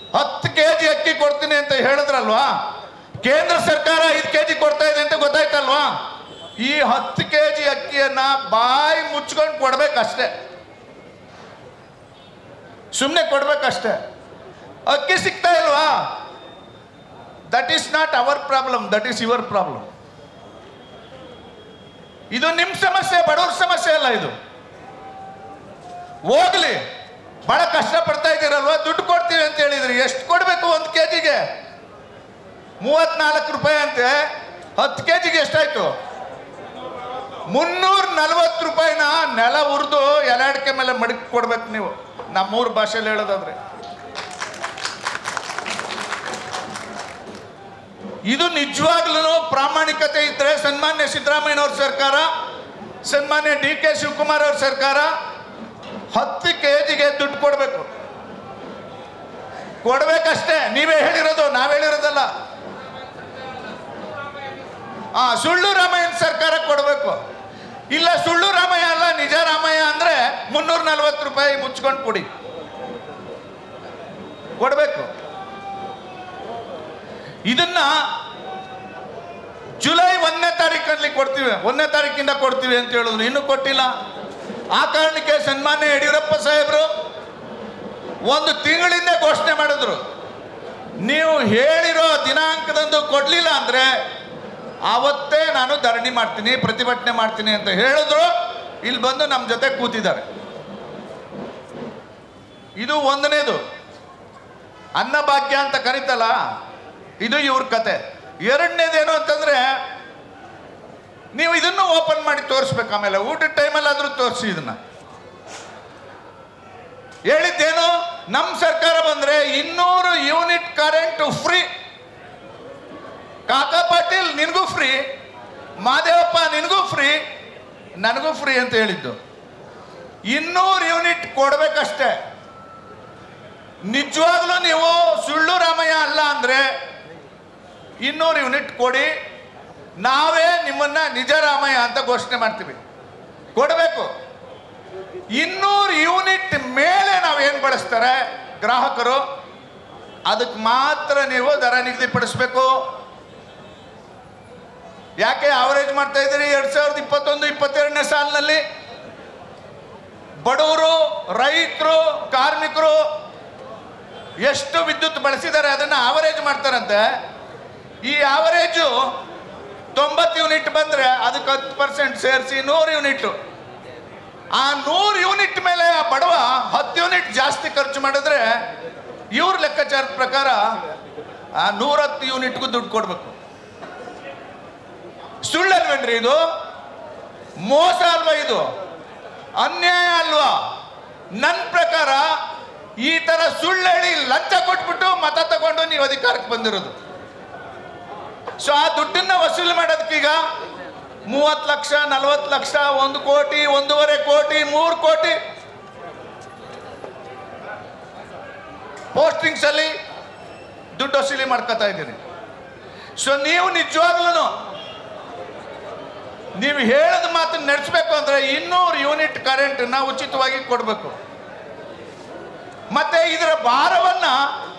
ಹತ್ತು K G ಅಕ್ಕಿ ಕೊಡ್ತೀನಿ ಅಂತ ಹೇಳಿದ್ರಲ್ವಾ ಕೇಂದ್ರ ಸರ್ಕಾರ ಐದು ಕೆ ಜಿ ಕೊಡ್ತಾ ಇದೆ ಅಂತ ಗೊತ್ತಾಯ್ತಲ್ವಾ ಈ ಹತ್ತು ಕೆ ಜಿ ಅಕ್ಕಿಯನ್ನ ಬಾಯಿ ಮುಚ್ಕೊಂಡು ಕೊಡ್ಬೇಕಷ್ಟೇ ಸುಮ್ಮನೆ ಕೊಡ್ಬೇಕಷ್ಟೇ ಅಕ್ಕಿ ಸಿಗ್ತಾ ಇಲ್ವಾ that is not our problem that is your problem ಇದು ನಿಮ್ಮ ಸಮಸ್ಯೆ ಬಡವ್ರ ಸಮಸ್ಯೆ ಅಲ್ಲ ಇದು ಹೋಗ್ಲಿ ಬಹಳ ಕಷ್ಟಪಡ್ತಾ ಇದ್ದೀರಲ್ವಾ ದುಡ್ಡು ಕೊಡ್ತೀವಿ ಅಂತ ಹೇಳಿದ್ರಿ ಎಷ್ಟು ಕೊಡಬೇಕು ಒಂದು ಕೆ ಜಿಗೆ ಮೂವತ್ನಾಲ್ಕು ರೂಪಾಯಿ ಅಂತೆ ಹತ್ತು ಕೆ ಜಿಗೆ ಎಷ್ಟಾಯ್ತು ಮುನ್ನೂರ ನಲ್ವತ್ತು ರೂಪಾಯಿನ ನೆಲ ಉರಿದು ಎಲಾಡಿಕೆ ಮೇಲೆ ಮಡಕ್ ಕೊಡ್ಬೇಕು ನೀವು ನಮ್ಮೂರ ಭಾಷೆಯಲ್ಲಿ ಹೇಳೋದಾದ್ರೆ ಇದು ನಿಜವಾಗ್ಲೂ ಪ್ರಾಮಾಣಿಕತೆ ಇದ್ರೆ ಸನ್ಮಾನ್ಯ ಸಿದ್ದರಾಮಯ್ಯನವ್ರ ಸರ್ಕಾರ ಸನ್ಮಾನ್ಯ ಡಿ ಕೆ ಶಿವಕುಮಾರ್ ಅವ್ರ ಸರ್ಕಾರ ಹತ್ತು ಕೆ ಜಿಗೆ ದುಡ್ಡು ಕೊಡಬೇಕು ಕೊಡ್ಬೇಕಷ್ಟೇ ನೀವೇ ಹೇಳಿರೋದು ನಾವ್ ಹೇಳಿರೋದಲ್ಲ ಆ ಸುಳ್ಳು ರಾಮಯ್ಯನ ಸರ್ಕಾರ ಕೊಡಬೇಕು ಇಲ್ಲ ಸುಳ್ಳು ರಾಮಯ್ಯ ಅಲ್ಲ ನಿಜ ರಾಮಯ್ಯ ಅಂದ್ರೆ ಮುನ್ನೂರ ನಲ್ವತ್ತು ರೂಪಾಯಿ ಮುಚ್ಕೊಂಡು ಕೊಡಿ ಕೊಡಬೇಕು ಇದನ್ನ ಜುಲೈ ಒಂದನೇ ತಾರೀಕಲ್ಲಿ ಕೊಡ್ತೀವಿ ಒಂದನೇ ತಾರೀಕಿಂದ ಕೊಡ್ತೀವಿ ಅಂತ ಹೇಳಿದ್ರು ಇನ್ನೂ ಕೊಟ್ಟಿಲ್ಲ ಆ ಕಾರಣಕ್ಕೆ ಸನ್ಮಾನ್ಯ ಯಡಿಯೂರಪ್ಪ ಸಾಹೇಬರು ಒಂದು ತಿಂಗಳಿಂದ ಘೋಷಣೆ ಮಾಡಿದ್ರು ನೀವು ಹೇಳಿರೋ ದಿನಾಂಕದಂದು ಕೊಡ್ಲಿಲ್ಲ ಅಂದ್ರೆ ಆವತ್ತೇ ನಾನು ಧರಣಿ ಮಾಡ್ತೀನಿ ಪ್ರತಿಭಟನೆ ಮಾಡ್ತೀನಿ ಅಂತ ಹೇಳಿದ್ರು ಇಲ್ಲಿ ಬಂದು ನಮ್ಮ ಜೊತೆ ಕೂತಿದ್ದಾರೆ ಇದು ಒಂದನೇದು ಅನ್ನಭಾಗ್ಯ ಅಂತ ಕರೀತಲ್ಲ ಇದು ಇವ್ರ ಕತೆ ಎರಡನೇದೇನು ಅಂತಂದ್ರೆ ನೀವು ಇದನ್ನು ಓಪನ್ ಮಾಡಿ ತೋರಿಸ್ಬೇಕು ಆಮೇಲೆ ಊಟದ ಟೈಮಲ್ಲಿ ಆದ್ರೂ ತೋರಿಸಿ ಇದನ್ನ ಹೇಳಿದ್ದೇನು ನಮ್ಮ ಸರ್ಕಾರ ಬಂದ್ರೆ ಇನ್ನೂರು ಯೂನಿಟ್ ಕರೆಂಟ್ ಫ್ರೀ ಕಾಕಾ ಪಾಟೀಲ್ ನಿನಗೂ ಫ್ರೀ ಮಾದೇವಪ್ಪ ನಿನಗೂ ಫ್ರೀ ನನಗೂ ಫ್ರೀ ಅಂತ ಹೇಳಿದ್ದು ಇನ್ನೂರು ಯೂನಿಟ್ ಕೊಡ್ಬೇಕಷ್ಟೇ ನಿಜವಾಗ್ಲೂ ನೀವು ಸುಳ್ಳು ರಾಮಯ್ಯ ಅಲ್ಲ ಅಂದ್ರೆ ಇನ್ನೂರು ಯೂನಿಟ್ ಕೊಡಿ ನಾವೇ ನಿಮ್ಮನ್ನ ನಿಜ ರಾಮಯ್ಯ ಅಂತ ಘೋಷಣೆ ಮಾಡ್ತೀವಿ ಕೊಡಬೇಕು ಇನ್ನೂರು ಯೂನಿಟ್ ಮೇಲೆ ನಾವೇನು ಬಳಸ್ತಾರೆ ಗ್ರಾಹಕರು ಅದಕ್ಕೆ ಮಾತ್ರ ನೀವು ದರ ನಿಗದಿಪಡಿಸ್ಬೇಕು ಯಾಕೆ ಆವರೇಜ್ ಮಾಡ್ತಾ ಇದ್ದೀರಿ ಎರಡ್ ಸಾವಿರದ ಇಪ್ಪತ್ತೊಂದು ಇಪ್ಪತ್ತೆರಡನೇ ಸಾಲಿನಲ್ಲಿ ಬಡವರು ರೈತರು ಕಾರ್ಮಿಕರು ಎಷ್ಟು ವಿದ್ಯುತ್ ಬಳಸಿದ್ದಾರೆ ಅದನ್ನ ಆವರೇಜ್ ಮಾಡ್ತಾರಂತೆ ಈ ಆವರೇಜು ತೊಂಬತ್ತು ಯೂನಿಟ್ ಬಂದ್ರೆ ಅದಕ್ಕೆ ಹತ್ತು ಪರ್ಸೆಂಟ್ ಸೇರಿಸಿ ನೂರು ಯೂನಿಟ್ ಆ ನೂರು ಯೂನಿಟ್ ಮೇಲೆ ಆ ಬಡವ ಹತ್ತು ಯೂನಿಟ್ ಜಾಸ್ತಿ ಖರ್ಚು ಮಾಡಿದ್ರೆ ಇವ್ರ ಲೆಕ್ಕಾಚಾರದ ಪ್ರಕಾರ ಆ ನೂರತ್ತು ಯೂನಿಟ್ಗೂ ದುಡ್ಡು ಕೊಡ್ಬೇಕು ಸುಳ್ಳಲ್ವೇನ್ರಿ ಇದು ಮೋಸ ಅಲ್ವಾ ಇದು ಅನ್ಯಾಯ ಅಲ್ವಾ ನನ್ನ ಪ್ರಕಾರ ಈ ತರ ಸುಳ್ಳು ಹೇಳಿ ಲಂಚ ಕೊಟ್ಬಿಟ್ಟು ಮತ ತಗೊಂಡು ನೀವು ಅಧಿಕಾರಕ್ಕೆ ಬಂದಿರೋದು ಸೊ ಆ ದುಡ್ಡನ್ನ ವಸೂಲಿ ಮಾಡೋದಕ್ಕೀಗ ಮೂವತ್ತು ಲಕ್ಷ ನಲವತ್ತು ಲಕ್ಷ ಒಂದು ಕೋಟಿ ಒಂದೂವರೆ ಕೋಟಿ ಮೂರು ಕೋಟಿ ಪೋಸ್ಟಿಂಗ್ಸ್ ಅಲ್ಲಿ ದುಡ್ಡು ವಸೂಲಿ ಮಾಡ್ಕೊತಾ ಇದ್ದೀನಿ ಸೊ ನೀವು ನಿಜವಾಗ್ಲೂ ನೀವು ಹೇಳದ ಮಾತನ್ನ ನಡೆಸಬೇಕು ಅಂದ್ರೆ ಇನ್ನೂರು ಯೂನಿಟ್ ಕರೆಂಟ್ ನ ಉಚಿತವಾಗಿ ಕೊಡಬೇಕು ಮತ್ತೆ ಇದರ ಭಾರವನ್ನ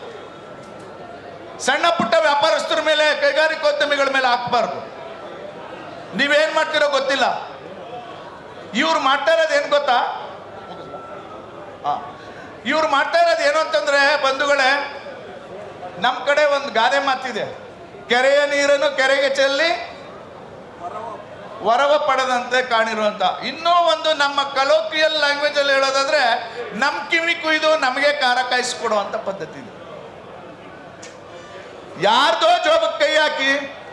ಸಣ್ಣ ಪುಟ್ಟ ವ್ಯಾಪಾರಸ್ಥರ ಮೇಲೆ ಕೈಗಾರಿಕೋದ್ಯಮಿಗಳ ಮೇಲೆ ಹಾಕಬಾರ್ದು ನೀವೇನ್ ಮಾಡ್ತಿರೋ ಗೊತ್ತಿಲ್ಲ ಇವ್ರು ಮಾಡ್ತಾ ಇರೋದು ಏನು ಗೊತ್ತಾ ಇವ್ರು ಮಾಡ್ತಾ ಇರೋದು ಏನು ಅಂತಂದ್ರೆ ಬಂಧುಗಳೇ ನಮ್ಮ ಕಡೆ ಒಂದು ಗಾದೆ ಮಾತಿದೆ ಕೆರೆಯ ನೀರನ್ನು ಕೆರೆಗೆ ಚೆಲ್ಲಿ ವರವ ಪಡೆದಂತೆ ಕಾಣಿರುವಂತ ಇನ್ನೂ ಒಂದು ನಮ್ಮ ಕಲೋಕಿಯಲ್ ಲ್ಯಾಂಗ್ವೇಜ್ ಅಲ್ಲಿ ಹೇಳೋದಾದ್ರೆ ನಮ್ ಕಿವಿ ಕುಯ್ದು ನಮಗೆ ಕಾರ ಕಾಯಿಸ್ಕೊಡುವಂತ ಪದ್ಧತಿ ಇದೆ ಯಾರ್ದೋ ಜೋಬಕ್ಕೆ ಕೈ ಹಾಕಿ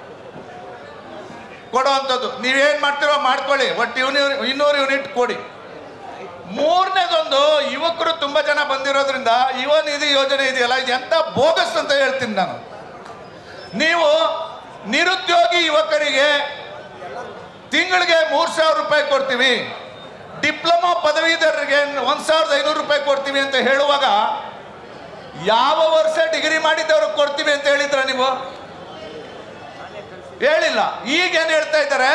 ಕೊಡುವಂಥದ್ದು ನೀವೇನ್ ಮಾಡ್ತೀರೋ ಮಾಡ್ಕೊಳ್ಳಿ ಒಟ್ಟು ಯೂನಿ- ಇನ್ನೂರು ಯೂನಿಟ್ ಕೊಡಿ ಮೂರನೇದೊಂದು ಯುವಕರು ತುಂಬಾ ಜನ ಬಂದಿರೋದ್ರಿಂದ ಯುವ ನಿಧಿ ಯೋಜನೆ ಇದೆಯಲ್ಲ ಇದು ಎಂತ ಬೋಗಸ್ ಅಂತ ಹೇಳ್ತೀನಿ ನಾನು ನೀವು ನಿರುದ್ಯೋಗಿ ಯುವಕರಿಗೆ ತಿಂಗಳಿಗೆ ಮೂರು ಸಾವಿರ ರೂಪಾಯಿ ಕೊಡ್ತೀವಿ ಡಿಪ್ಲೊಮಾ ಪದವೀಧರರಿಗೆ ಒಂದ್ ಸಾವಿರದ ಐನೂರು ರೂಪಾಯಿ ಕೊಡ್ತೀವಿ ಅಂತ ಹೇಳುವಾಗ ಯಾವ ವರ್ಷ ಡಿಗ್ರಿ ಮಾಡಿದ್ದವ್ರಿಗೆ ಕೊಡ್ತೀವಿ ಅಂತ ಹೇಳಿದ್ರ ನೀವು ಹೇಳಿಲ್ಲ ಈಗ ಏನ್ ಹೇಳ್ತಾ ಇದ್ದಾರೆ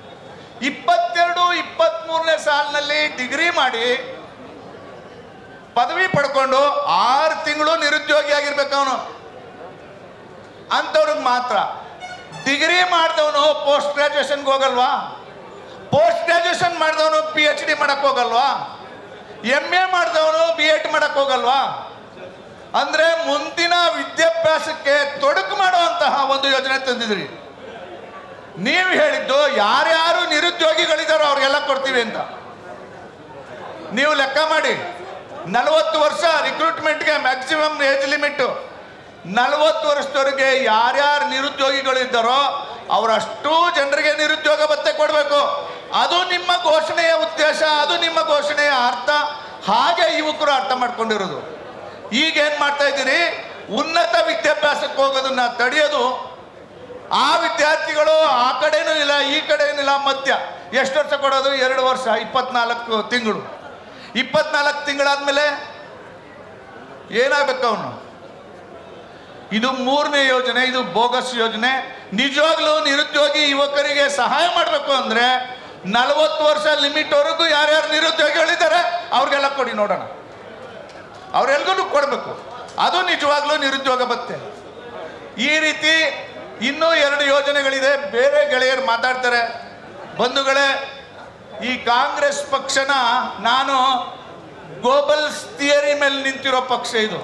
ಇಪ್ಪತ್ತೆರಡು ಇಪ್ಪತ್ತ್ ಮೂರನೇ ಸಾಲಿನಲ್ಲಿ ಡಿಗ್ರಿ ಮಾಡಿ ಪದವಿ ಪಡ್ಕೊಂಡು ಆರು ತಿಂಗಳು ನಿರುದ್ಯೋಗಿ ಆಗಿರ್ಬೇಕು ಅವನು ಅಂಥವ್ರಿಗೆ ಮಾತ್ರ ಡಿಗ್ರಿ ಮಾಡಿದವನು ಪೋಸ್ಟ್ ಗ್ರಾಜುಯೇಷನ್ಗೆ ಹೋಗಲ್ವಾ ಪೋಸ್ಟ್ ಗ್ರಾಜುಯೇಷನ್ ಮಾಡಿದವನು ಪಿ ಎಚ್ ಡಿ ಮಾಡಕ್ ಹೋಗಲ್ವಾ ಎಮ್ ಎ ಮಾಡಿದವನು ಬಿ ಎಡ್ ಮಾಡಕ್ ಹೋಗಲ್ವಾ ಅಂದ್ರೆ ಮುಂದಿನ ವಿದ್ಯಾಭ್ಯಾಸಕ್ಕೆ ತೊಡಕು ಮಾಡುವಂತಹ ಒಂದು ಯೋಜನೆ ತಂದಿದ್ರಿ ನೀವು ಹೇಳಿದ್ದು ಯಾರ್ಯಾರು ನಿರುದ್ಯೋಗಿಗಳಿದಾರೋ ಅವ್ರಿಗೆಲ್ಲ ಕೊಡ್ತೀವಿ ಅಂತ ನೀವು ಲೆಕ್ಕ ಮಾಡಿ ನಲವತ್ತು ವರ್ಷ ರಿಕ್ರೂಟ್ಮೆಂಟ್ಗೆ ಮ್ಯಾಕ್ಸಿಮಮ್ ಏಜ್ ಲಿಮಿಟ್ ನಲವತ್ತು ವರ್ಷದವರೆಗೆ ಯಾರ್ಯಾರು ನಿರುದ್ಯೋಗಿಗಳಿದ್ದಾರೋ ಅವರಷ್ಟೂ ಜನರಿಗೆ ನಿರುದ್ಯೋಗ ಭತ್ಯೆ ಕೊಡಬೇಕು ಅದು ನಿಮ್ಮ ಘೋಷಣೆಯ ಉದ್ದೇಶ ಅದು ನಿಮ್ಮ ಘೋಷಣೆಯ ಅರ್ಥ ಹಾಗೆ ಯುವಕರು ಅರ್ಥ ಮಾಡ್ಕೊಂಡಿರೋದು ಈಗ ಏನ್ ಮಾಡ್ತಾ ಇದ್ದೀರಿ ಉನ್ನತ ವಿದ್ಯಾಭ್ಯಾಸಕ್ಕೆ ಹೋಗೋದನ್ನ ತಡೆಯೋದು ಆ ವಿದ್ಯಾರ್ಥಿಗಳು ಆ ಕಡೆನೂ ಇಲ್ಲ ಈ ಕಡೆನೂ ಇಲ್ಲ ಮಧ್ಯ ಎಷ್ಟು ವರ್ಷ ಕೊಡೋದು ಎರಡು ವರ್ಷ ಇಪ್ಪತ್ನಾಲ್ಕು ತಿಂಗಳು ಇಪ್ಪತ್ನಾಲ್ಕು ತಿಂಗಳಾದ್ಮೇಲೆ ಏನಾಗಬೇಕು ಅವನು ಇದು ಮೂರನೇ ಯೋಜನೆ ಇದು ಬೋಗಸ್ ಯೋಜನೆ ನಿಜವಾಗ್ಲೂ ನಿರುದ್ಯೋಗಿ ಯುವಕರಿಗೆ ಸಹಾಯ ಮಾಡಬೇಕು ಅಂದ್ರೆ ನಲವತ್ತು ವರ್ಷ ಲಿಮಿಟ್ ವರೆಗೂ ಯಾರ್ಯಾರು ನಿರುದ್ಯೋಗಿಗಳಿದ್ದಾರೆ ಅವ್ರಿಗೆಲ್ಲ ಕೊಡಿ ನೋಡೋಣ ಅವ್ರೆಲ್ಗೂ ಕೊಡಬೇಕು ಅದು ನಿಜವಾಗ್ಲೂ ನಿರುದ್ಯೋಗ ಭತ್ಯೆ ಈ ರೀತಿ ಇನ್ನೂ ಎರಡು ಯೋಜನೆಗಳಿದೆ ಬೇರೆ ಗೆಳೆಯರು ಮಾತಾಡ್ತಾರೆ ಬಂಧುಗಳೇ ಈ ಕಾಂಗ್ರೆಸ್ ಪಕ್ಷನ ನಾನು ಗ್ಲೋಬಲ್ಸ್ ಥಿಯರಿ ಮೇಲೆ ನಿಂತಿರೋ ಪಕ್ಷ ಇದು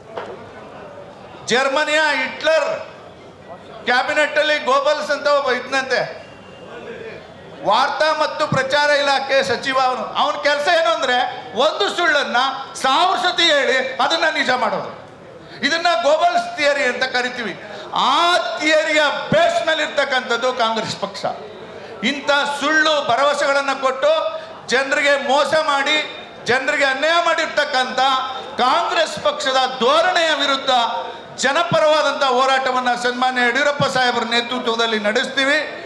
ಜರ್ಮನಿಯ ಹಿಟ್ಲರ್ ಕ್ಯಾಬಿನೆಟ್ ಅಲ್ಲಿ ಗೋಬಲ್ಸ್ ಅಂತ ಒಬ್ಬ ಇದ್ನಂತೆ ವಾರ್ತಾ ಮತ್ತು ಪ್ರಚಾರ ಇಲಾಖೆ ಸಚಿವ ಅವನು ಅವನ ಕೆಲಸ ಏನು ಅಂದ್ರೆ ಒಂದು ಸುಳ್ಳನ್ನ ಸಾವಿರ ಸತಿ ಹೇಳಿ ಅದನ್ನ ನಿಜ ಮಾಡೋದು ಇದನ್ನ ಗೋಬಲ್ಸ್ ಥಿಯರಿ ಅಂತ ಕರಿತೀವಿ ಆ ಥಿಯರಿಯ ಬೇಸ್ ಮೇಲೆ ಇರ್ತಕ್ಕಂಥದ್ದು ಕಾಂಗ್ರೆಸ್ ಪಕ್ಷ ಇಂಥ ಸುಳ್ಳು ಭರವಸೆಗಳನ್ನು ಕೊಟ್ಟು ಜನರಿಗೆ ಮೋಸ ಮಾಡಿ ಜನರಿಗೆ ಅನ್ಯಾಯ ಮಾಡಿರ್ತಕ್ಕಂಥ ಕಾಂಗ್ರೆಸ್ ಪಕ್ಷದ ಧೋರಣೆಯ ವಿರುದ್ಧ ಜನಪರವಾದಂಥ ಹೋರಾಟವನ್ನು ಸನ್ಮಾನ್ಯ ಯಡಿಯೂರಪ್ಪ ಸಾಹೇಬರ ನೇತೃತ್ವದಲ್ಲಿ ನಡೆಸ್ತೀವಿ